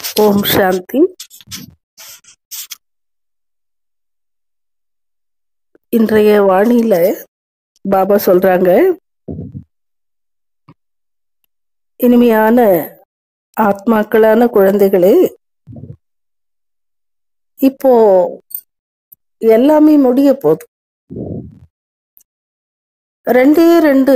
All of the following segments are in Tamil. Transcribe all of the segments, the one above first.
ஓம் சாந்தி இன்றைய வாணியில பாபா சொல்றாங்க இனிமையான ஆத்மாக்களான குழந்தைகளே இப்போ எல்லாமே முடிய போகுது ரெண்டே ரெண்டு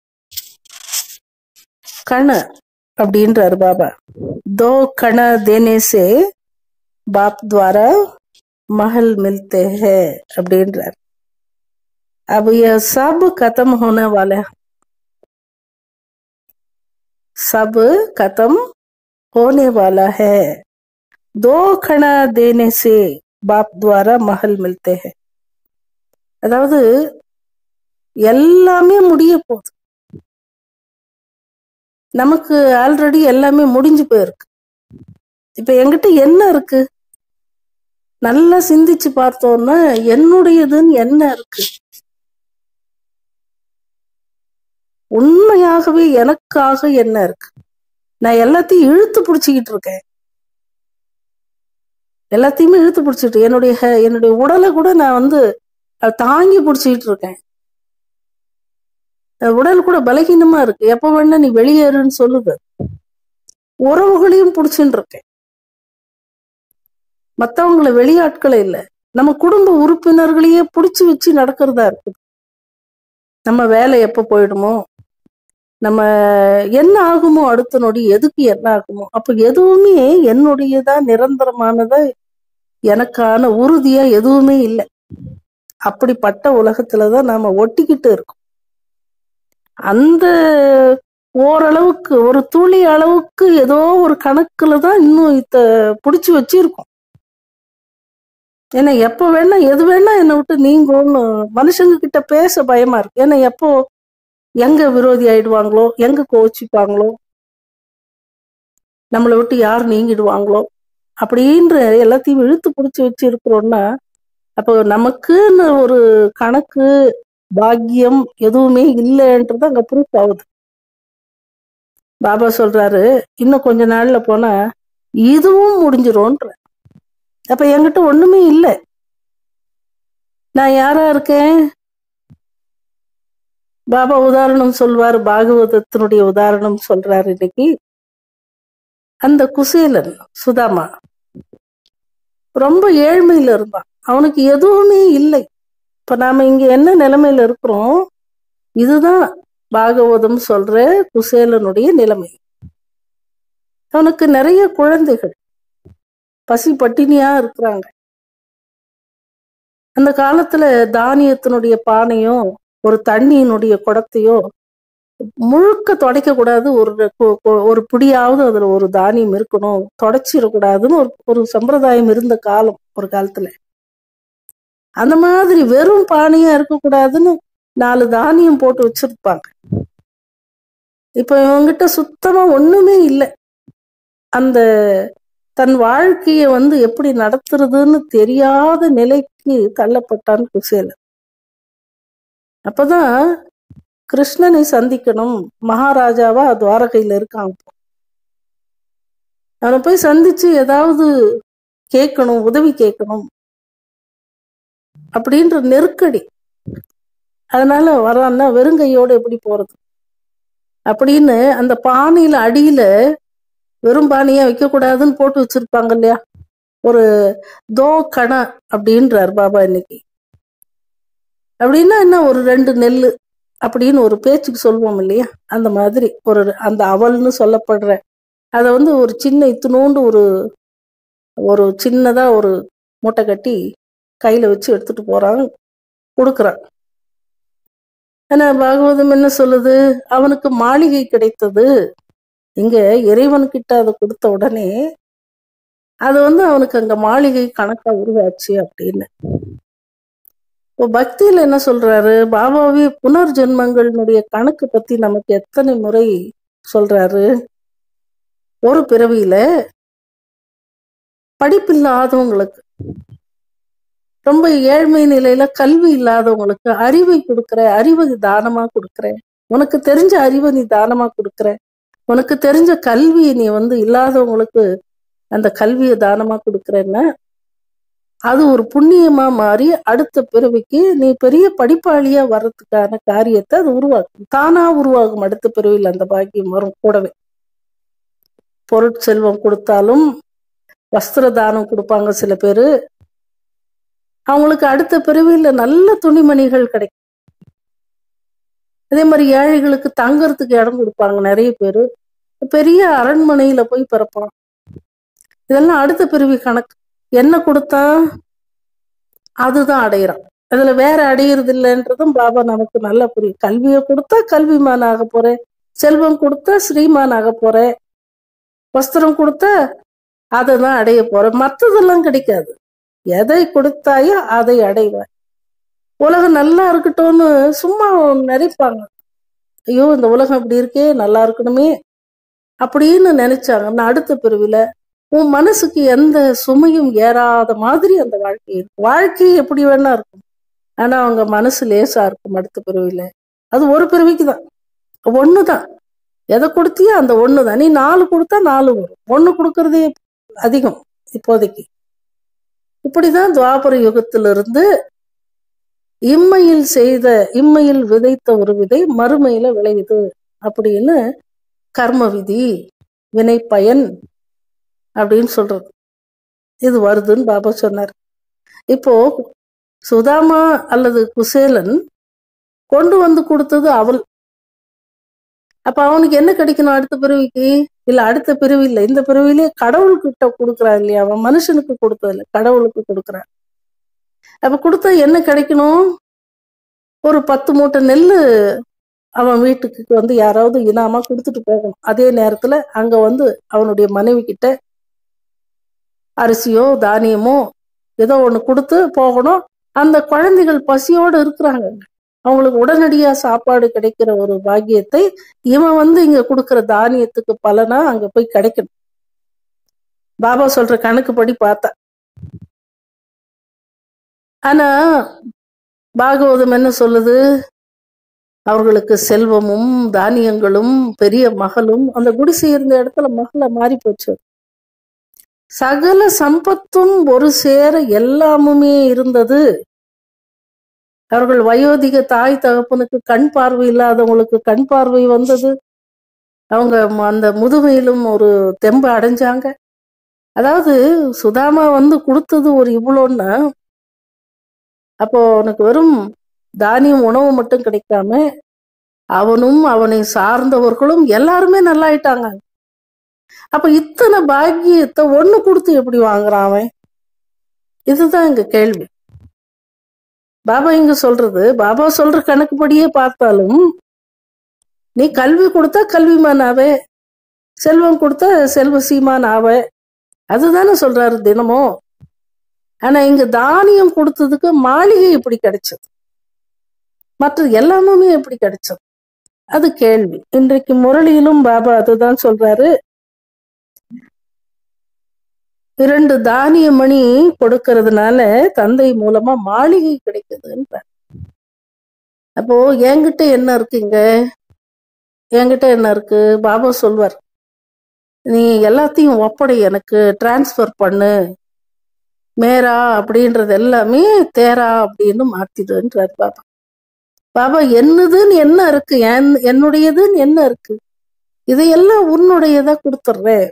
கண அப்படின்றாரு பாபா दो कण देने से बाप द्वारा महल मिलते हैं அப்படின்றார் अब यह सब खत्म होने वाला है सब खत्म होने वाला है दो कण देने से बाप द्वारा महल मिलते हैं அதாவது எல்லாமே முடிய போகுது நமக்கு ஆல்ரெடி எல்லாமே முடிஞ்சு போயிருக்கு இப்ப என்கிட்ட என்ன இருக்கு நல்லா சிந்திச்சு பார்த்தோம்னா என்னுடையதுன்னு என்ன இருக்கு உண்மையாகவே எனக்காக என்ன இருக்கு நான் எல்லாத்தையும் இழுத்து பிடிச்சிக்கிட்டு இருக்கேன் எல்லாத்தையுமே இழுத்து பிடிச்சிட்டு என்னுடைய ஹ- என்னுடைய உடலை கூட நான் வந்து அதை தாங்கி பிடிச்சிக்கிட்டு இருக்கேன் அஹ் உடல் கூட பலகீனமா இருக்கு எப்ப வேணா நீ வெளியேறுன்னு சொல்லுது உறவுகளையும் பிடிச்சுட்டு இருக்கேன் மத்தவங்களை வெளியாட்களை இல்ல நம்ம குடும்ப உறுப்பினர்களையே பிடிச்சு வச்சு நடக்கிறதா இருக்குது நம்ம வேலை எப்ப போயிடுமோ நம்ம என்ன ஆகுமோ அடுத்த நொடி எதுக்கு என்ன ஆகுமோ அப்ப எதுவுமே என்னுடையதா நிரந்தரமானதா எனக்கான உறுதியா எதுவுமே இல்லை அப்படிப்பட்ட உலகத்துலதான் நாம ஒட்டிக்கிட்டு இருக்கோம் அந்த ஓரளவுக்கு ஒரு துளி அளவுக்கு ஏதோ ஒரு கணக்குல தான் இன்னும் இத புடிச்சு வச்சிருக்கோம் ஏன்னா எப்ப வேணா எது வேணா என்னை விட்டு நீங்கன்னு மனுஷங்க கிட்ட பேச பயமா இருக்கு ஏன்னா எப்போ எங்க விரோதி ஆயிடுவாங்களோ எங்க கோச்சிப்பாங்களோ நம்மளை விட்டு யார் நீங்கிடுவாங்களோ அப்படின்ற எல்லாத்தையும் இழுத்து பிடிச்சி வச்சு இருக்கிறோம்னா அப்போ நமக்குன்னு ஒரு கணக்கு பாக்கியம் எதுவுமே இல்லைன்றது அங்க ப்ரூஃப் ஆகுது பாபா சொல்றாரு இன்னும் கொஞ்ச நாள்ல போனா இதுவும் முடிஞ்சிரும்ன்ற அப்ப என்கிட்ட ஒண்ணுமே இல்லை நான் யாரா இருக்கேன் பாபா உதாரணம் சொல்வார் பாகவதத்தினுடைய உதாரணம் சொல்றாரு இன்னைக்கு அந்த குசேலன் சுதாமா ரொம்ப ஏழ்மையில இருந்தான் அவனுக்கு எதுவுமே இல்லை இப்ப நாம இங்க என்ன நிலைமையில இருக்கிறோம் இதுதான் பாகவதம் சொல்ற குசேலனுடைய நிலைமை அவனுக்கு நிறைய குழந்தைகள் பசி பட்டினியா இருக்கிறாங்க அந்த காலத்துல தானியத்தினுடைய பானையும் ஒரு தண்ணியினுடைய குடத்தையோ முழுக்க துடைக்க கூடாது ஒரு கொ- கொ- ஒரு பிடியாவது அதுல ஒரு தானியம் இருக்கணும் தொடச்சிடக்கூடாதுன்னு ஒரு ஒரு சம்பிரதாயம் இருந்த காலம் ஒரு காலத்துல அந்த மாதிரி வெறும் பானையா இருக்கக்கூடாதுன்னு நாலு தானியம் போட்டு வச்சிருப்பாங்க இப்ப இவங்கிட்ட சுத்தமா ஒண்ணுமே இல்லை அந்த தன் வாழ்க்கைய வந்து எப்படி நடத்துறதுன்னு தெரியாத நிலைக்கு தள்ளப்பட்டான் குசேலன் அப்பதான் கிருஷ்ணனை சந்திக்கணும் மகாராஜாவா துவாரகையில இருக்கான் இப்போ. அவனை போய் சந்திச்சு ஏதாவது கேட்கணும் உதவி கேட்கணும் அப்படின்ற நெருக்கடி அதனால வரான்னா வெறுங்கையோட எப்படி போறது அப்படின்னு அந்த பானையில அடியில வெறும் பானையா வைக்க கூடாதுன்னு போட்டு வச்சிருப்பாங்க இல்லையா ஒரு தோ கண அப்படின்றார் பாபா இன்னைக்கு அப்படின்னா என்ன ஒரு ரெண்டு நெல்லு அப்படின்னு ஒரு பேச்சுக்கு சொல்லுவோம் இல்லையா அந்த மாதிரி ஒரு அந்த அவல்னு சொல்லப்படுற அதை வந்து ஒரு சின்ன இத்தினோண்டு ஒரு ஒரு சின்னதா ஒரு மூட்டை கட்டி கையில வச்சு எடுத்துட்டு போறான் கொடுக்குறான் ஆனா பாகவதம் என்ன சொல்லுது அவனுக்கு மாளிகை கிடைத்தது இங்க இறைவன்கிட்ட அதை கொடுத்த உடனே அது வந்து அவனுக்கு அங்க மாளிகை கணக்கா உருவாச்சு அப்படின்னு இப்போ பக்தியில என்ன சொல்றாரு பாபாவே புனர்ஜென்மங்களினுடைய கணக்கு பத்தி நமக்கு எத்தனை முறை சொல்றாரு ஒரு பிறவியில படிப்பில்லாதவங்களுக்கு ரொம்ப ஏழ்மை நிலையில கல்வி இல்லாதவங்களுக்கு அறிவை கொடுக்குற அறிவை தானமா கொடுக்குற உனக்கு தெரிஞ்ச அறிவை நீ தானமா கொடுக்குற உனக்கு தெரிஞ்ச கல்வியை நீ வந்து இல்லாதவங்களுக்கு அந்த கல்வியை தானமா கொடுக்குறேன்னா அது ஒரு புண்ணியமா மாறி அடுத்த பிறவிக்கு நீ பெரிய படிப்பாளியா வர்றதுக்கான காரியத்தை அது உருவாக்கும் தானா உருவாகும் அடுத்த பிறவியில் அந்த பாக்கியம் வரும் கூடவே பொருட்செல்வம் கொடுத்தாலும் வஸ்திர தானம் கொடுப்பாங்க சில பேரு அவங்களுக்கு அடுத்த பிறவியில் நல்ல துணிமணிகள் கிடைக்கும் அதே மாதிரி ஏழைகளுக்கு தங்கறதுக்கு இடம் கொடுப்பாங்க நிறைய பேர் பெரிய அரண்மனையில போய் பிறப்பான் இதெல்லாம் அடுத்த பிறவி கணக்கு என்ன கொடுத்தா அதுதான் அடையிறான் அதுல வேற அடையிறது இல்லைன்றதும் பாபா நமக்கு நல்லா புரியும் கல்வியை கொடுத்தா கல்விமான் ஆக போறேன் செல்வம் கொடுத்தா ஸ்ரீமான் ஆக போறேன் வஸ்திரம் கொடுத்தா அதை தான் அடைய போறேன் மற்றதெல்லாம் கிடைக்காது எதை கொடுத்தாயோ அதை அடைவாய் உலகம் நல்லா இருக்கட்டும்னு சும்மா நினைப்பாங்க ஐயோ இந்த உலகம் இப்படி இருக்கே நல்லா இருக்கணுமே அப்படின்னு நினைச்சாங்க நான் அடுத்த பிரிவுல உன் மனசுக்கு எந்த சுமையும் ஏறாத மாதிரி அந்த வாழ்க்கை இருக்கும் வாழ்க்கை எப்படி வேணா இருக்கும் ஆனா அவங்க மனசு லேசா இருக்கும் அடுத்த பிறவில அது ஒரு பிறவிக்கு தான் ஒண்ணுதான் எதை கொடுத்தியோ அந்த ஒண்ணுதான் நீ நாலு கொடுத்தா நாலு வரும் ஒண்ணு கொடுக்கறதே அதிகம் இப்போதைக்கு இப்படிதான் துவாபர யுகத்திலிருந்து இம்மையில் செய்த இம்மையில் விதைத்த ஒரு விதை மறுமையில விளையுது அப்படின்னு கர்ம விதி வினை பயன் அப்படின்னு சொல்றது இது வருதுன்னு பாபா சொன்னார் இப்போ சுதாமா அல்லது குசேலன் கொண்டு வந்து கொடுத்தது அவள் அப்ப அவனுக்கு என்ன கிடைக்கணும் அடுத்த பிறவிக்கு இல்ல அடுத்த பிறவி இல்ல இந்த பிறவிலே கடவுள்கிட்ட கொடுக்குறான் இல்லையா அவன் மனுஷனுக்கு கொடுத்தது இல்லை கடவுளுக்கு கொடுக்குறான் அப்ப கொடுத்தா என்ன கிடைக்கணும் ஒரு பத்து மூட்டை நெல்லு அவன் வீட்டுக்கு வந்து யாராவது இனாமா கொடுத்துட்டு போகணும் அதே நேரத்துல அங்க வந்து அவனுடைய மனைவி கிட்ட அரிசியோ தானியமோ ஏதோ ஒண்ணு கொடுத்து போகணும் அந்த குழந்தைகள் பசியோடு இருக்கிறாங்க அவங்களுக்கு உடனடியா சாப்பாடு கிடைக்கிற ஒரு பாக்கியத்தை இவன் வந்து இங்க கொடுக்கிற தானியத்துக்கு பலனா அங்க போய் கிடைக்கணும் பாபா சொல்ற கணக்குப்படி பார்த்தா ஆனா பாகவதம் என்ன சொல்லுது அவர்களுக்கு செல்வமும் தானியங்களும் பெரிய மகளும் அந்த குடிசை இருந்த இடத்துல மகள மாறி போச்சு சகல சம்பத்தும் ஒரு சேர எல்லாமுமே இருந்தது அவர்கள் வயோதிக தாய் தகப்பனுக்கு கண் பார்வை இல்லாதவங்களுக்கு கண் பார்வை வந்தது அவங்க அந்த முதுமையிலும் ஒரு தெம்பு அடைஞ்சாங்க அதாவது சுதாமா வந்து கொடுத்தது ஒரு இவ்வளோன்னா அப்போ உனக்கு வெறும் தானியம் உணவு மட்டும் கிடைக்காம அவனும் அவனை சார்ந்தவர்களும் எல்லாருமே நல்லாயிட்டாங்க அப்ப இத்தனை பாக்கியத்தை ஒண்ணு கொடுத்து எப்படி வாங்குறான் அவன் இதுதான் இங்க கேள்வி பாபா இங்க சொல்றது பாபா சொல்ற கணக்குப்படியே பார்த்தாலும் நீ கல்வி கொடுத்தா கல்விமான் ஆவே செல்வம் கொடுத்தா செல்வ சீமான் ஆவே அதுதானே சொல்றாரு தினமும் ஆனா இங்க தானியம் கொடுத்ததுக்கு மாளிகை எப்படி கிடைச்சது மற்ற எல்லாமுமே எப்படி கிடைச்சது அது கேள்வி இன்றைக்கு முரளியிலும் பாபா அதுதான் சொல்றாரு இரண்டு தானிய மணி கொடுக்கறதுனால தந்தை மூலமா மாளிகை கிடைக்குதுன்ற அப்போ என்கிட்ட என்ன இருக்குங்க என்கிட்ட என்ன இருக்கு பாபா சொல்வார் நீ எல்லாத்தையும் ஒப்படை எனக்கு டிரான்ஸ்ஃபர் பண்ணு மேரா அப்படின்றது எல்லாமே தேரா அப்படின்னு மாத்திடுன்றார் பாபா பாபா என்னதுன்னு என்ன இருக்கு என் என்னுடையதுன்னு என்ன இருக்கு இதையெல்லாம் உன்னுடையதா கொடுத்துட்றேன்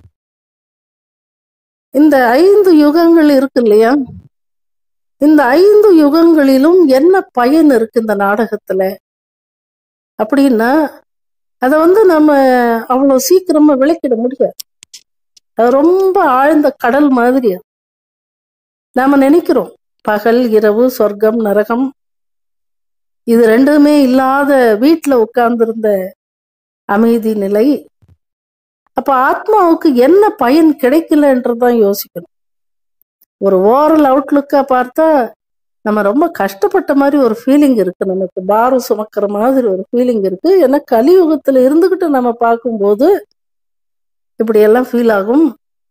இந்த ஐந்து யுகங்கள் இருக்கு இல்லையா இந்த ஐந்து யுகங்களிலும் என்ன பயன் இருக்கு இந்த நாடகத்துல அப்படின்னா அதை வந்து நம்ம அவ்வளோ சீக்கிரமா விளக்கிட முடியாது அது ரொம்ப ஆழ்ந்த கடல் மாதிரி நாம நினைக்கிறோம் பகல் இரவு சொர்க்கம் நரகம் இது ரெண்டுமே இல்லாத வீட்டுல உட்கார்ந்திருந்த அமைதி நிலை அப்ப ஆத்மாவுக்கு என்ன பயன் கிடைக்கலன்றதான் யோசிக்கணும் ஒரு ஓரல் அவுட்லுக்கா பார்த்தா நம்ம ரொம்ப கஷ்டப்பட்ட மாதிரி ஒரு ஃபீலிங் இருக்கு நமக்கு பாரம் சுமக்கிற மாதிரி ஒரு ஃபீலிங் இருக்கு ஏன்னா கலியுகத்துல இருந்துகிட்டு நம்ம பார்க்கும்போது இப்படி எல்லாம் ஃபீல் ஆகும்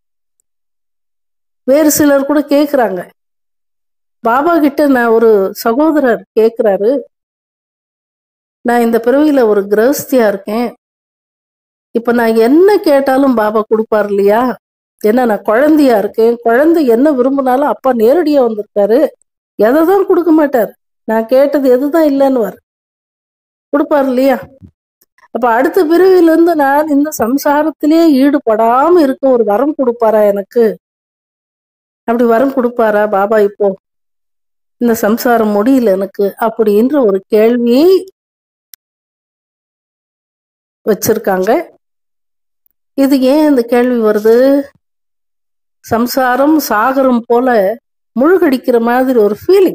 வேறு சிலர் கூட கேக்குறாங்க பாபா கிட்ட நான் ஒரு சகோதரர் கேக்குறாரு நான் இந்த பிறவியில ஒரு கிரகஸ்தியா இருக்கேன் இப்ப நான் என்ன கேட்டாலும் பாபா கொடுப்பார் இல்லையா ஏன்னா நான் குழந்தையா இருக்கேன் குழந்தை என்ன விரும்பினாலும் அப்பா நேரடியா வந்திருக்காரு எதை தான் கொடுக்க மாட்டார் நான் கேட்டது எதுதான் இல்லைன்னு கொடுப்பார் இல்லையா அப்ப அடுத்த பிரிவில இருந்து நான் இந்த சம்சாரத்திலே ஈடுபடாம இருக்க ஒரு வரம் கொடுப்பாரா எனக்கு அப்படி வரம் கொடுப்பாரா பாபா இப்போ இந்த சம்சாரம் முடியல எனக்கு அப்படின்ற ஒரு கேள்வியை வச்சிருக்காங்க இது ஏன் இந்த கேள்வி வருது சம்சாரம் சாகரம் போல முழுகடிக்கிற மாதிரி ஒரு ஃபீலிங்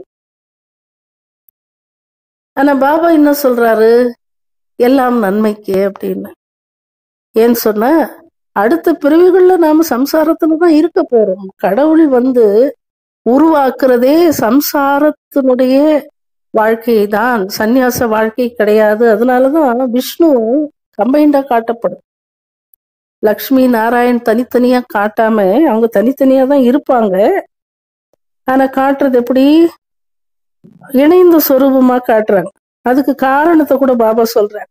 ஆனா பாபா என்ன சொல்றாரு எல்லாம் நன்மைக்கு அப்படின்னு ஏன்னு சொன்ன அடுத்த பிரிவுகள்ல நாம சம்சாரத்துல தான் இருக்க போறோம் கடவுள் வந்து உருவாக்குறதே சம்சாரத்தினுடைய வாழ்க்கை தான் சந்நியாச வாழ்க்கை கிடையாது அதனாலதான் விஷ்ணு கம்பைண்டா காட்டப்படும் லக்ஷ்மி நாராயண் தனித்தனியா காட்டாம அவங்க தனித்தனியா தான் இருப்பாங்க ஆனா காட்டுறது எப்படி இணைந்த சொரூபமா காட்டுறாங்க அதுக்கு காரணத்தை கூட பாபா சொல்றாங்க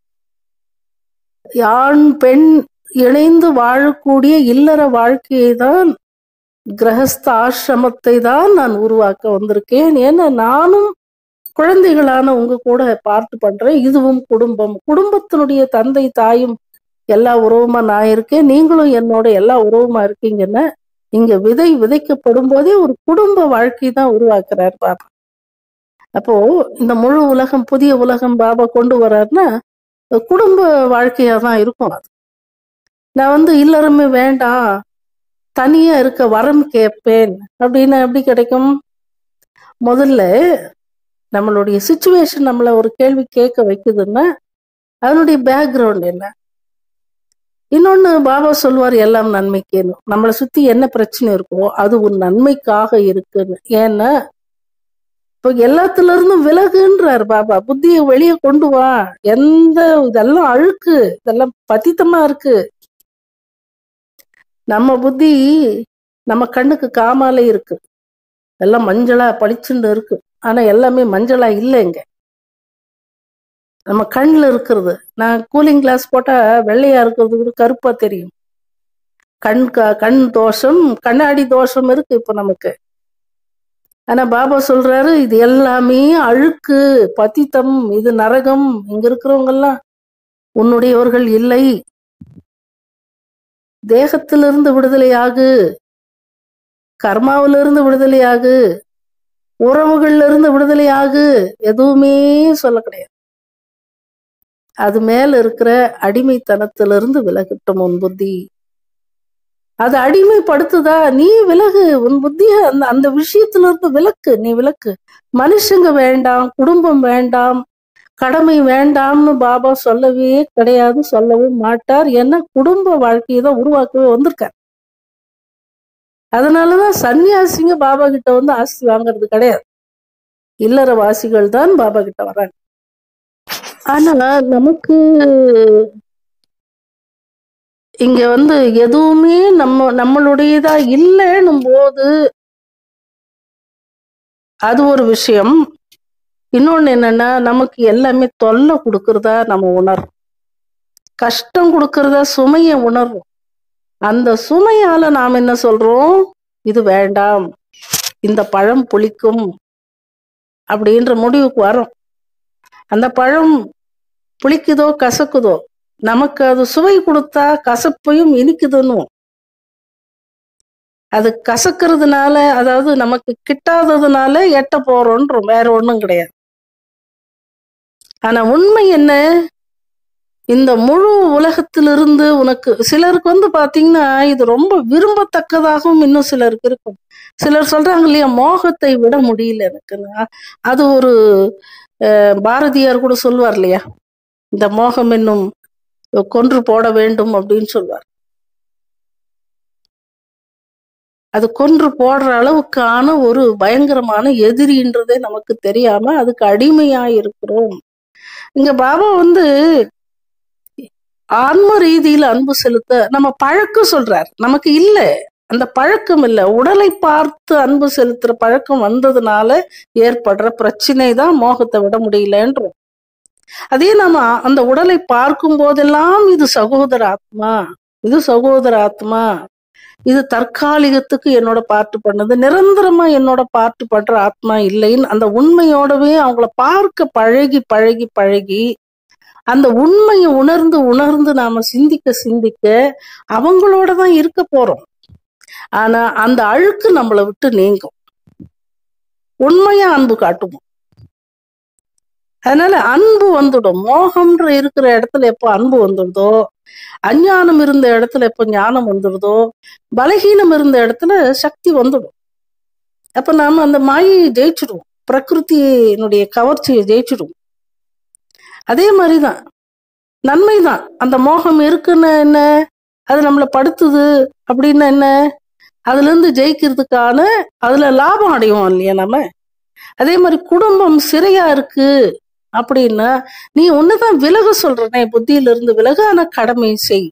ஆண் பெண் இணைந்து வாழக்கூடிய இல்லற வாழ்க்கையை தான் கிரகஸ்த ஆசிரமத்தை தான் நான் உருவாக்க வந்திருக்கேன் ஏன்னா நானும் குழந்தைகளான உங்க கூட பார்த்து பண்றேன் இதுவும் குடும்பம் குடும்பத்தினுடைய தந்தை தாயும் எல்லா உறவுமா நான் இருக்கேன் நீங்களும் என்னோட எல்லா உறவுமா இருக்கீங்கன்னா இங்க விதை விதைக்கப்படும் போதே ஒரு குடும்ப வாழ்க்கை தான் உருவாக்குறார் பாபா அப்போ இந்த முழு உலகம் புதிய உலகம் பாபா கொண்டு வர்றாருன்னா குடும்ப வாழ்க்கையா தான் இருக்கும் அது நான் வந்து இல்லறமே வேண்டாம் தனியா இருக்க வரம் கேட்பேன் அப்படின்னா எப்படி கிடைக்கும் முதல்ல நம்மளுடைய சுச்சுவேஷன் நம்மள ஒரு கேள்வி கேட்க வைக்குதுன்னா அதனுடைய பேக்ரவுண்ட் என்ன இன்னொன்னு பாபா சொல்வார் எல்லாம் நன்மைக்கேன்னு நம்மளை சுத்தி என்ன பிரச்சனை இருக்கோ அது ஒரு நன்மைக்காக இருக்குன்னு ஏன்னா இப்போ எல்லாத்துல இருந்தும் விலகுன்றார் பாபா புத்தியை வெளியே கொண்டு வா எந்த இதெல்லாம் அழுக்கு இதெல்லாம் பதித்தமா இருக்கு நம்ம புத்தி நம்ம கண்ணுக்கு காமால இருக்கு எல்லாம் மஞ்சளா பளிச்சுண்டு இருக்கு ஆனா எல்லாமே மஞ்சளா இல்லைங்க நம்ம கண்ணில் இருக்கிறது நான் கூலிங் கிளாஸ் போட்டா வெள்ளையா இருக்கிறது கூட கருப்பா தெரியும் கண் க- கண் தோஷம் கண்ணாடி தோஷம் இருக்கு இப்போ நமக்கு ஆனா பாபா சொல்றாரு இது எல்லாமே அழுக்கு பதித்தம் இது நரகம் இங்க இருக்கிறவங்க எல்லாம் உன்னுடையவர்கள் இல்லை தேகத்திலிருந்து விடுதலையாகு கர்மாவிலிருந்து விடுதலையாகு உறவுகள்ல இருந்து விடுதலையாகு எதுவுமே சொல்ல கிடையாது அது மேல இருக்கிற அடிமைத்தனத்திலிருந்து விலகட்டும் உன் புத்தி அது அடிமைப்படுத்துதா நீ விலகு உன் புத்திய அந்த அந்த விஷயத்துல இருந்து விலக்கு நீ விலக்கு மனுஷங்க வேண்டாம் குடும்பம் வேண்டாம் கடமை வேண்டாம்னு பாபா சொல்லவே கிடையாது சொல்லவும் மாட்டார் ஏன்னா குடும்ப வாழ்க்கையை தான் உருவாக்கவே வந்திருக்கார் அதனாலதான் சன்னியாசிங்க பாபா கிட்ட வந்து ஆஸ்தி வாங்குறது கிடையாது இல்லற வாசிகள் தான் பாபா கிட்ட வர்றாங்க ஆனா நமக்கு இங்க வந்து எதுவுமே நம்ம நம்மளுடையதா இல்லைன்னும் போது அது ஒரு விஷயம் இன்னொன்னு என்னன்னா நமக்கு எல்லாமே தொல்லை கொடுக்கறதா நம்ம உணர்றோம் கஷ்டம் கொடுக்கறதா சுமையை உணர்றோம் அந்த சுமையால நாம் என்ன சொல்றோம் இது வேண்டாம் இந்த பழம் புளிக்கும் அப்படின்ற முடிவுக்கு வரோம் அந்த பழம் புளிக்குதோ கசக்குதோ நமக்கு அது சுவை கொடுத்தா கசப்பையும் இனிக்குதுன்னு அது கசக்கிறதுனால அதாவது நமக்கு கிட்டாததுனால எட்ட போறோன்றோம் வேற ஒண்ணும் கிடையாது ஆனா உண்மை என்ன இந்த முழு உலகத்திலிருந்து உனக்கு சிலருக்கு வந்து பாத்தீங்கன்னா இது ரொம்ப விரும்பத்தக்கதாகவும் இன்னும் சிலருக்கு இருக்கும் சிலர் சொல்றாங்க இல்லையா மோகத்தை விட முடியல எனக்குன்னு அது ஒரு அஹ், பாரதியார் கூட சொல்வார் இல்லையா இந்த மோகம் என்னும் கொன்று போட வேண்டும் அப்படின்னு சொல்வார் அது கொன்று போடுற அளவுக்கான ஒரு பயங்கரமான எதிரின்றதே நமக்கு தெரியாம அதுக்கு அடிமையா இருக்கிறோம் இங்க பாபா வந்து ஆன்ம ரீதியில அன்பு செலுத்த நம்ம பழக்கம் சொல்றார் நமக்கு இல்ல அந்த பழக்கம் இல்ல உடலை பார்த்து அன்பு செலுத்துற பழக்கம் வந்ததுனால ஏற்படுற பிரச்சனை தான் மோகத்தை விட முடியலன்றோம் அதே நாம அந்த உடலை பார்க்கும் போதெல்லாம் இது சகோதர ஆத்மா இது சகோதர ஆத்மா இது தற்காலிகத்துக்கு என்னோட பார்ட்டு பண்ணது நிரந்தரமா என்னோட பார்ட்டு பண்ற ஆத்மா இல்லைன்னு அந்த உண்மையோடவே அவங்கள பார்க்க பழகி பழகி பழகி அந்த உண்மையை உணர்ந்து உணர்ந்து நாம சிந்திக்க சிந்திக்க அவங்களோட தான் இருக்க போறோம் ஆனா அந்த அழுக்கு நம்மளை விட்டு நீங்கும் உண்மையா அன்பு காட்டுவோம் அதனால அன்பு வந்துடும் மோகம்ன்ற இருக்கிற இடத்துல எப்போ அன்பு வந்துடுதோ அஞ்ஞானம் இருந்த இடத்துல எப்போ ஞானம் வந்துடுதோ பலகீனம் இருந்த இடத்துல சக்தி வந்துடும் அப்ப நாம அந்த மாயை ஜெயிச்சிடுவோம் பிரகிருத்தியினுடைய கவர்ச்சியை ஜெயிச்சிடுவோம் அதே மாதிரிதான் நன்மைதான் அந்த மோகம் இருக்குன்னு என்ன அது நம்மளை படுத்துது அப்படின்னு என்ன அதுல இருந்து ஜெயிக்கிறதுக்கான அதுல லாபம் அடைவோம் இல்லையா நம்ம அதே மாதிரி குடும்பம் சிறையா இருக்கு அப்படின்னா நீ ஒண்ணுதான் விலக சொல்றனே புத்தியில இருந்து விலக ஆனா கடமை செய்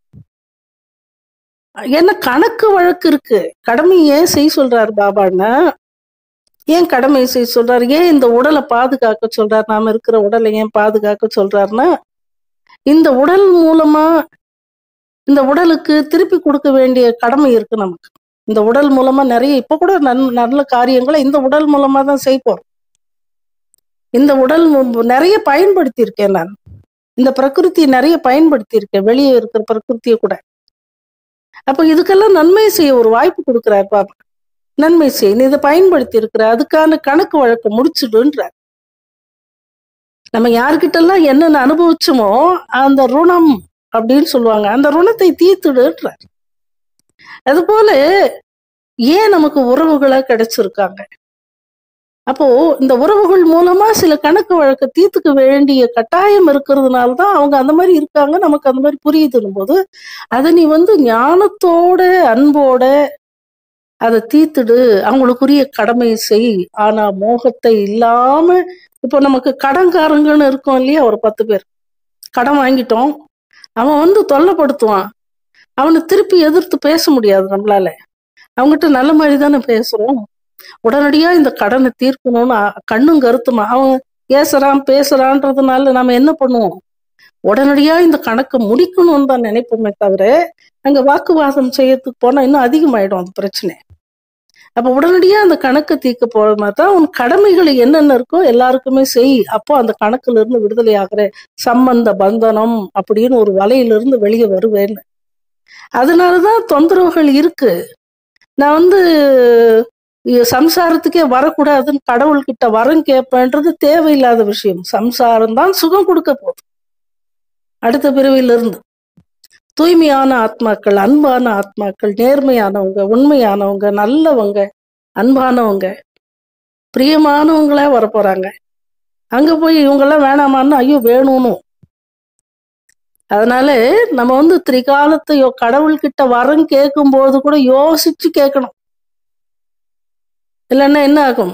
என்ன கணக்கு வழக்கு இருக்கு கடமை ஏன் செய் சொல்றாரு பாபான்னா ஏன் கடமை செய்ய சொல்றாரு ஏன் இந்த உடலை பாதுகாக்க சொல்றாரு நாம இருக்கிற உடலை ஏன் பாதுகாக்க சொல்றாருன்னா இந்த உடல் மூலமா இந்த உடலுக்கு திருப்பி கொடுக்க வேண்டிய கடமை இருக்கு நமக்கு இந்த உடல் மூலமா நிறைய இப்ப கூட நன் நல்ல காரியங்களை இந்த உடல் மூலமா தான் செய்வோம் இந்த உடல் மு- நிறைய பயன்படுத்தி இருக்கேன் நான் இந்த பிரகிருதியை நிறைய பயன்படுத்தி இருக்கேன் வெளியே இருக்கிற பிரகிருத்தியை கூட அப்ப இதுக்கெல்லாம் நன்மை செய்ய ஒரு வாய்ப்பு கொடுக்கிறார் பாபா நன்மை செய் நீ இதை பயன்படுத்தி இருக்கிற அதுக்கான கணக்கு வழக்கு முடிச்சுடுன்ற நம்ம யார்கிட்டெல்லாம் என்னென்ன அனுபவிச்சோமோ அந்த ருணம் அப்படின்னு சொல்லுவாங்க அந்த ருணத்தை தீர்த்துடுன்றார் அது போல ஏன் நமக்கு உறவுகளா கிடைச்சிருக்காங்க அப்போ இந்த உறவுகள் மூலமா சில கணக்கு வழக்க தீர்த்துக்க வேண்டிய கட்டாயம் இருக்கிறதுனால தான் அவங்க அந்த மாதிரி இருக்காங்க நமக்கு அந்த மாதிரி புரியுதுன்னும் போது அதை நீ வந்து ஞானத்தோட அன்போட அதை தீர்த்துடு அவங்களுக்குரிய கடமை செய் ஆனா மோகத்தை இல்லாம இப்போ நமக்கு கடன்காரங்கன்னு இருக்கோம் இல்லையா ஒரு பத்து பேர் கடன் வாங்கிட்டோம் அவன் வந்து தொல்லைப்படுத்துவான் அவனை திருப்பி எதிர்த்து பேச முடியாது நம்மளால அவங்ககிட்ட நல்ல மாதிரி தானே பேசுறோம் உடனடியா இந்த கடனை தீர்க்கணும்னு அ- கண்ணும் கருத்துமா அவன் ஏசுறான் பேசுறான்றதுனால நம்ம என்ன பண்ணுவோம் உடனடியா இந்த கணக்கை முடிக்கணும்னு தான் நினைப்போமே தவிர அங்க வாக்குவாதம் செய்யறதுக்கு போனா இன்னும் அதிகமாயிடும் அந்த பிரச்சனை அப்ப உடனடியா அந்த கணக்கை தீர்க்க போற மாதிரி தான் உன் கடமைகள் என்னென்ன இருக்கோ எல்லாருக்குமே செய் அப்போ அந்த கணக்குல இருந்து விடுதலை ஆகிற சம்பந்த பந்தனம் அப்படின்னு ஒரு வலையிலிருந்து வெளியே வருவேன்னு அதனாலதான் தொந்தரவுகள் இருக்கு நான் வந்து இ- சம்சாரத்துக்கே வரக்கூடாதுன்னு கடவுள்கிட்ட வரம் கேட்பேன்றது தேவையில்லாத விஷயம் சம்சாரம் தான் சுகம் கொடுக்க போகுது அடுத்த பிறவியிலிருந்து தூய்மையான ஆத்மாக்கள் அன்பான ஆத்மாக்கள் நேர்மையானவங்க உண்மையானவங்க நல்லவங்க அன்பானவங்க பிரியமானவங்களா வரப்போறாங்க அங்க போய் இவங்கெல்லாம் வேணாமான்னு ஐயோ வேணும்னு அதனால நம்ம வந்து திரிகாலத்தை யோ- கடவுள்கிட்ட வரம் கேட்கும் போது கூட யோசிச்சு கேட்கணும் இல்லைன்னா என்ன ஆகும்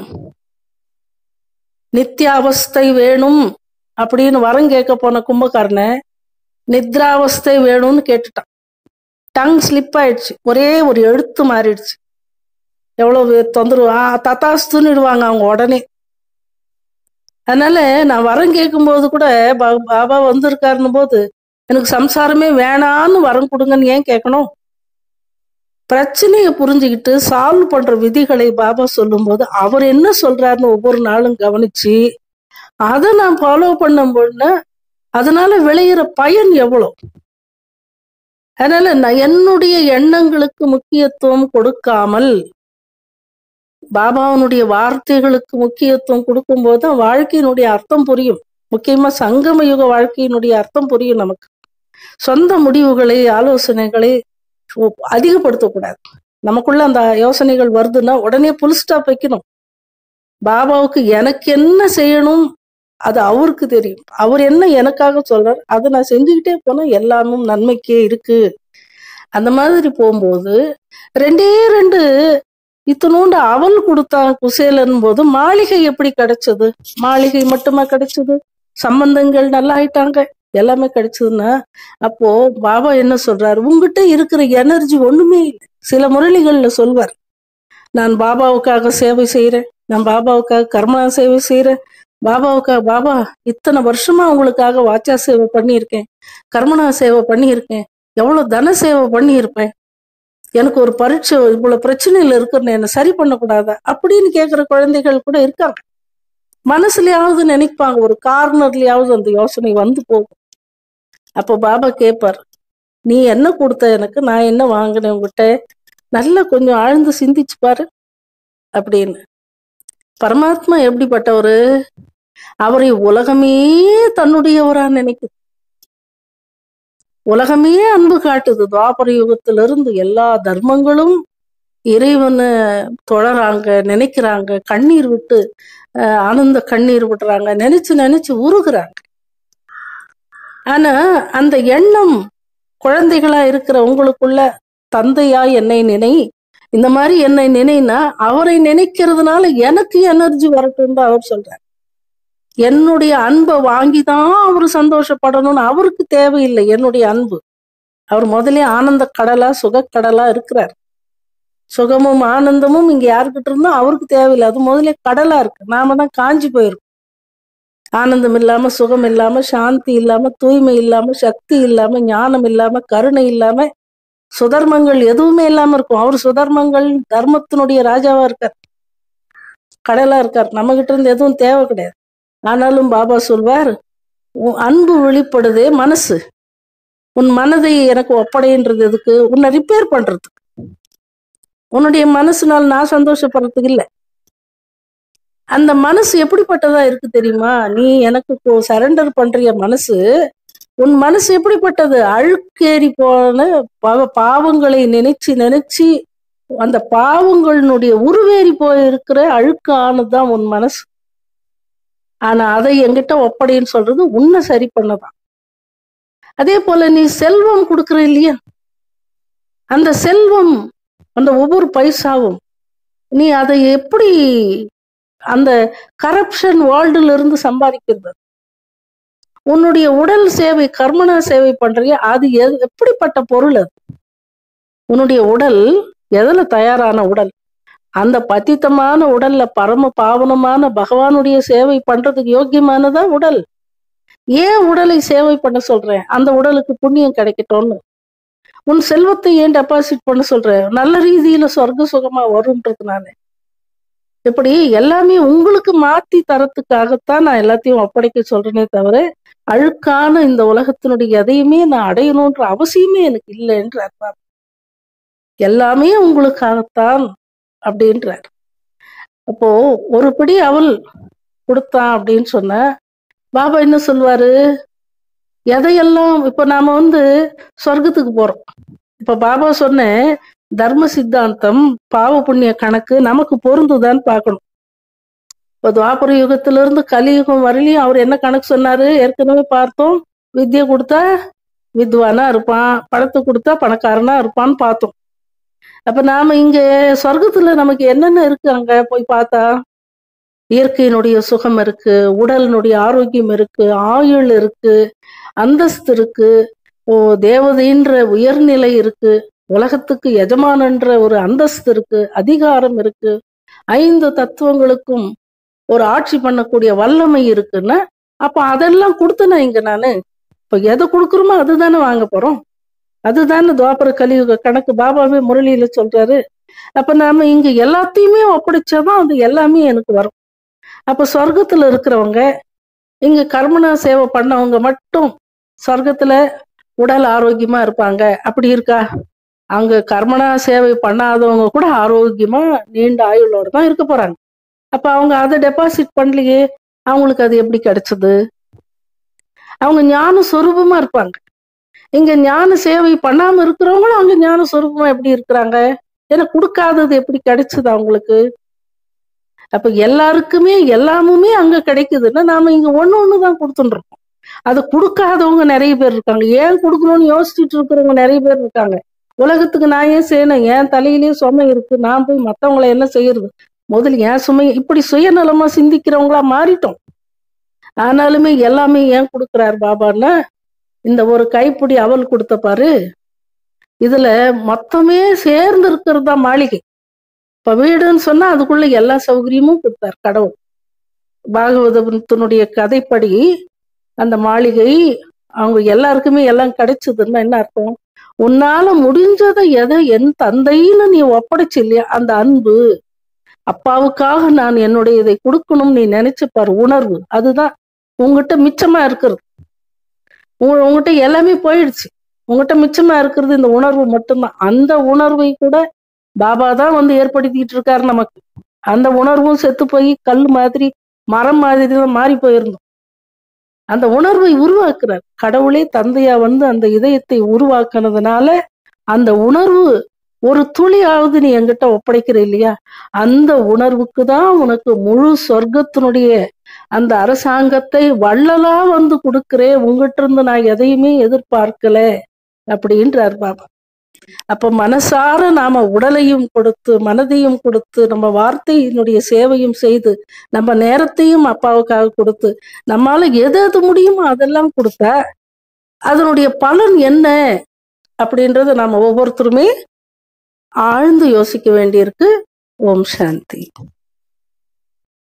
நித்தியாவஸ்தை வேணும் அப்படின்னு வரம் கேட்க போன கும்பகாரனை நித்ராவஸ்தை வேணும்னு கேட்டுட்டான் டங் ஸ்லிப் ஆயிடுச்சு ஒரே ஒரு எழுத்து மாறிடுச்சு எவ்வளவு தொந்தரவு ஆ தத்தாஸ்துன்னுடுவாங்க அவங்க உடனே அதனால நான் வரம் கேட்கும்போது கூட பா- பாபா வந்திருக்காருன்னு போது எனக்கு சம்சாரமே வேணான்னு வரம் கொடுங்கன்னு ஏன் கேட்கணும் பிரச்சனையை புரிஞ்சுக்கிட்டு சால்வ் பண்ற விதிகளை பாபா சொல்லும்போது அவர் என்ன சொல்றாருன்னு ஒவ்வொரு நாளும் கவனிச்சு அதை நான் ஃபாலோ பண்ணும்போது அதனால விளையிற பயன் எவ்வளவு அதனால நான் என்னுடைய எண்ணங்களுக்கு முக்கியத்துவம் கொடுக்காமல் பாபாவனுடைய வார்த்தைகளுக்கு முக்கியத்துவம் கொடுக்கும்போது தான் வாழ்க்கையினுடைய அர்த்தம் புரியும் முக்கியமா சங்கம யுக வாழ்க்கையினுடைய அர்த்தம் புரியும் நமக்கு சொந்த முடிவுகளை ஆலோசனைகளை ஒ- அதிகப்படுத்தக்கூடாது நமக்குள்ள அந்த யோசனைகள் வருதுன்னா உடனே புல் ஸ்டாப் வைக்கணும் பாபாவுக்கு எனக்கு என்ன செய்யணும் அது அவருக்கு தெரியும் அவர் என்ன எனக்காக சொல்றார் அதை நான் செஞ்சுக்கிட்டே போனா எல்லாமும் நன்மைக்கே இருக்கு அந்த மாதிரி போகும்போது ரெண்டே ரெண்டு இத்தனோண்டு அவல் கொடுத்தான் குசேலன் போது மாளிகை எப்படி கிடைச்சது மாளிகை மட்டுமா கிடைச்சது சம்பந்தங்கள் நல்லா ஆயிட்டாங்க எல்லாமே கிடைச்சதுன்னா அப்போ பாபா என்ன சொல்றாரு உங்ககிட்ட இருக்கிற எனர்ஜி ஒண்ணுமே இல்லை சில முரளிகள்ல சொல்வார் நான் பாபாவுக்காக சேவை செய்யறேன் நான் பாபாவுக்காக கர்மா சேவை செய்யறேன் பாபாவுக்காக பாபா இத்தனை வருஷமா உங்களுக்காக வாச்சா சேவை பண்ணியிருக்கேன் கர்மனா சேவை பண்ணியிருக்கேன் எவ்வளவு தன சேவை பண்ணியிருப்பேன் எனக்கு ஒரு பரீட்சை இவ்வளவு பிரச்சனையில இருக்குன்னு என்ன சரி பண்ணக்கூடாதா அப்படின்னு கேட்கிற குழந்தைகள் கூட இருக்காங்க மனசுலயாவது நினைப்பாங்க ஒரு கார்னர்லயாவது அந்த யோசனை வந்து போகும் அப்போ பாபா கேட்பார் நீ என்ன கொடுத்த எனக்கு நான் என்ன வாங்கினேன் உங்ககிட்ட நல்லா கொஞ்சம் ஆழ்ந்து சிந்திச்சு பாரு அப்படின்னு பரமாத்மா எப்படிப்பட்டவரு அவரை உலகமே தன்னுடையவரா நினைக்குது உலகமே அன்பு காட்டுது துவாபர யுகத்திலிருந்து எல்லா தர்மங்களும் இறைவனை தொழறாங்க நினைக்கிறாங்க கண்ணீர் விட்டு அஹ், ஆனந்த கண்ணீர் விடுறாங்க நினைச்சு நினைச்சு உருகுறாங்க ஆனா அந்த எண்ணம் குழந்தைகளா இருக்கிற உங்களுக்குள்ள தந்தையா என்னை நினை இந்த மாதிரி என்னை நினைனா அவரை நினைக்கிறதுனால எனக்கு எனர்ஜி வரட்டும் தான் அவர் சொல்றார் என்னுடைய அன்பை வாங்கி தான் அவர் சந்தோஷப்படணும்னு அவருக்கு தேவையில்லை என்னுடைய அன்பு அவர் முதலே ஆனந்த கடலா சுகக்கடலா இருக்கிறார் சுகமும் ஆனந்தமும் இங்க யாருக்கிட்ட இருந்தோ அவருக்கு தேவையில்லை அது முதலே கடலா இருக்கு நாம தான் காஞ்சி போயிருக்கோம் ஆனந்தம் இல்லாம சுகம் இல்லாம சாந்தி இல்லாம தூய்மை இல்லாம சக்தி இல்லாம ஞானம் இல்லாம கருணை இல்லாம சுதர்மங்கள் எதுவுமே இல்லாம இருக்கும் அவர் சுதர்மங்கள் தர்மத்தினுடைய ராஜாவா இருக்கார் கடலா இருக்கார் நம்ம கிட்ட இருந்து எதுவும் தேவை கிடையாது ஆனாலும் பாபா சொல்வார் உன் அன்பு வெளிப்படுதே மனசு உன் மனதை எனக்கு ஒப்படைன்றது எதுக்கு உன்னை ரிப்பேர் பண்றதுக்கு உன்னுடைய மனசுனால் நான் சந்தோஷப்படுறதுக்கு இல்லை அந்த மனசு எப்படிப்பட்டதா இருக்கு தெரியுமா நீ எனக்கு சரண்டர் பண்றிய மனசு உன் மனசு எப்படிப்பட்டது அழுக்கேறி போன பாவ பாவங்களை நினைச்சு நினைச்சு அந்த பாவங்களினுடைய உருவேறி போயிருக்கிற அழுக்கானதுதான் உன் மனசு ஆனா அதை என்கிட்ட ஒப்படைன்னு சொல்றது உன்னை சரி பண்ணதான் அதே போல நீ செல்வம் கொடுக்குற இல்லையா அந்த செல்வம் அந்த ஒவ்வொரு பைசாவும் நீ அதை எப்படி அந்த கரப்ஷன் வேர்ல்டுல இருந்து சம்பாதிக்கிறது உன்னுடைய உடல் சேவை கர்மண சேவை பண்றிய அது எது- எப்படிப்பட்ட பொருள் அது உன்னுடைய உடல் எதுல தயாரான உடல் அந்த பத்தித்தமான உடல்ல பரம பாவனமான பகவானுடைய சேவை பண்றதுக்கு யோக்கியமானதா உடல் ஏன் உடலை சேவை பண்ண சொல்றேன் அந்த உடலுக்கு புண்ணியம் கிடைக்கட்டும்னு உன் செல்வத்தை ஏன் டெபாசிட் பண்ண சொல்றேன் நல்ல ரீதியில சொர்க்க சுகமா வரும்ன்றதுனால இப்படி எல்லாமே உங்களுக்கு மாத்தி தரத்துக்காகத்தான் நான் எல்லாத்தையும் ஒப்படைக்க சொல்றேனே தவிர அழுக்கான இந்த உலகத்தினுடைய எதையுமே நான் அடையணும்ன்ற அவசியமே எனக்கு இல்லைன்ற அர்த்தம் எல்லாமே உங்களுக்காகத்தான் அப்படின்றார் அப்போ ஒரு பிடி அவள் கொடுத்தான் அப்படின்னு சொன்ன பாபா என்ன சொல்வாரு எதையெல்லாம் இப்ப நாம வந்து சொர்க்கத்துக்கு போறோம் இப்ப பாபா சொன்ன தர்ம சித்தாந்தம் பாவ புண்ணிய கணக்கு நமக்கு பொருந்துதான்னு பார்க்கணும் இப்போ துவாபர யுகத்திலிருந்து கலியுகம் வரலையும் அவர் என்ன கணக்கு சொன்னாரு ஏற்கனவே பார்த்தோம் வித்தியை கொடுத்தா வித்வானா இருப்பான் பணத்தை கொடுத்தா பணக்காரனா இருப்பான்னு பார்த்தோம் அப்ப நாம இங்க சொர்க்கத்துல நமக்கு என்னென்ன இருக்கு அங்க போய் பார்த்தா இயற்கையினுடைய சுகம் இருக்கு உடலினுடைய ஆரோக்கியம் இருக்கு ஆயுள் இருக்கு அந்தஸ்து இருக்கு ஓ தேவதைன்ற உயர்நிலை இருக்கு உலகத்துக்கு எஜமானன்ற ஒரு அந்தஸ்து இருக்கு அதிகாரம் இருக்கு ஐந்து தத்துவங்களுக்கும் ஒரு ஆட்சி பண்ணக்கூடிய வல்லமை இருக்குன்னா அப்ப அதெல்லாம் கொடுத்தன இங்க நானு இப்ப எதை கொடுக்குறோமோ அதுதானே வாங்க போறோம் அதுதானே துவாபர கலியுக கணக்கு பாபாவே முரளியில சொல்றாரு அப்ப நாம இங்க எல்லாத்தையுமே ஒப்படைச்சாதான் அது எல்லாமே எனக்கு வரும் அப்ப சொர்க்கத்துல இருக்கிறவங்க இங்க கர்மனா சேவை பண்ணவங்க மட்டும் சொர்க்கத்துல உடல் ஆரோக்கியமா இருப்பாங்க அப்படி இருக்கா அங்க கர்மனா சேவை பண்ணாதவங்க கூட ஆரோக்கியமா நீண்ட ஆயுளோட தான் இருக்க போறாங்க அப்ப அவங்க அதை டெபாசிட் பண்ணலையே அவங்களுக்கு அது எப்படி கிடைச்சது அவங்க ஞான சொரூபமா இருப்பாங்க இங்க ஞான சேவை பண்ணாம இருக்கிறவங்களும் அங்க ஞான சொரூபமா எப்படி இருக்கிறாங்க ஏன்னா கொடுக்காதது எப்படி கிடைச்சது அவங்களுக்கு அப்ப எல்லாருக்குமே எல்லாமுமே அங்க கிடைக்குதுன்னா நாம இங்க ஒண்ணு ஒண்ணுதான் கொடுத்துட்டு இருக்கோம் அதை கொடுக்காதவங்க நிறைய பேர் இருக்காங்க ஏன் கொடுக்கணும்னு யோசிச்சுட்டு இருக்கிறவங்க நிறைய பேர் இருக்காங்க உலகத்துக்கு நான் ஏன் செய்யணும் என் தலையிலேயே சுமை இருக்கு நான் போய் மத்தவங்களை என்ன செய்யறது முதல்ல ஏன் சுமை இப்படி சுயநலமா சிந்திக்கிறவங்களா மாறிட்டோம் ஆனாலுமே எல்லாமே ஏன் கொடுக்குறாரு பாபான்னா இந்த ஒரு கைப்பிடி அவல் கொடுத்த பாரு இதுல மொத்தமே சேர்ந்து இருக்கிறது தான் மாளிகை இப்ப வீடுன்னு சொன்னா அதுக்குள்ள எல்லா சௌகரியமும் கொடுத்தார் கடவுள் பாகவதத்தினுடைய கதைப்படி அந்த மாளிகை அவங்க எல்லாருக்குமே எல்லாம் கிடைச்சதுன்னா என்ன அர்த்தம் உன்னால முடிஞ்சதை எதை என் தந்தைன்னு நீ ஒப்படைச்சு இல்லையா அந்த அன்பு அப்பாவுக்காக நான் என்னுடைய இதை கொடுக்கணும் நீ நினைச்சு பாரு உணர்வு அதுதான் உங்ககிட்ட மிச்சமா இருக்கிறது உங்க- உங்ககிட்ட எல்லாமே போயிடுச்சு உங்ககிட்ட மிச்சமா இருக்கிறது இந்த உணர்வு மட்டும்தான் அந்த உணர்வை கூட பாபா தான் வந்து ஏற்படுத்திட்டு இருக்காரு நமக்கு அந்த உணர்வும் செத்து போய் கல் மாதிரி மரம் மாதிரி தான் மாறி போயிருந்தோம் அந்த உணர்வை உருவாக்குறார் கடவுளே தந்தையா வந்து அந்த இதயத்தை உருவாக்குனதுனால அந்த உணர்வு ஒரு துளியாவது நீ என்கிட்ட ஒப்படைக்கிற இல்லையா அந்த உணர்வுக்கு தான் உனக்கு முழு சொர்க்கத்தினுடைய அந்த அரசாங்கத்தை வள்ளலா வந்து கொடுக்கிறேன் உங்ககிட்ட இருந்து நான் எதையுமே எதிர்பார்க்கல அப்படின்றார் பாபா அப்ப மனசார நாம உடலையும் கொடுத்து மனதையும் கொடுத்து நம்ம வார்த்தையினுடைய சேவையும் செய்து நம்ம நேரத்தையும் அப்பாவுக்காக கொடுத்து நம்மால எது எது முடியுமோ அதெல்லாம் கொடுத்தா அதனுடைய பலன் என்ன அப்படின்றத நாம ஒவ்வொருத்தருமே ஆழ்ந்து யோசிக்க வேண்டியிருக்கு ஓம் சாந்தி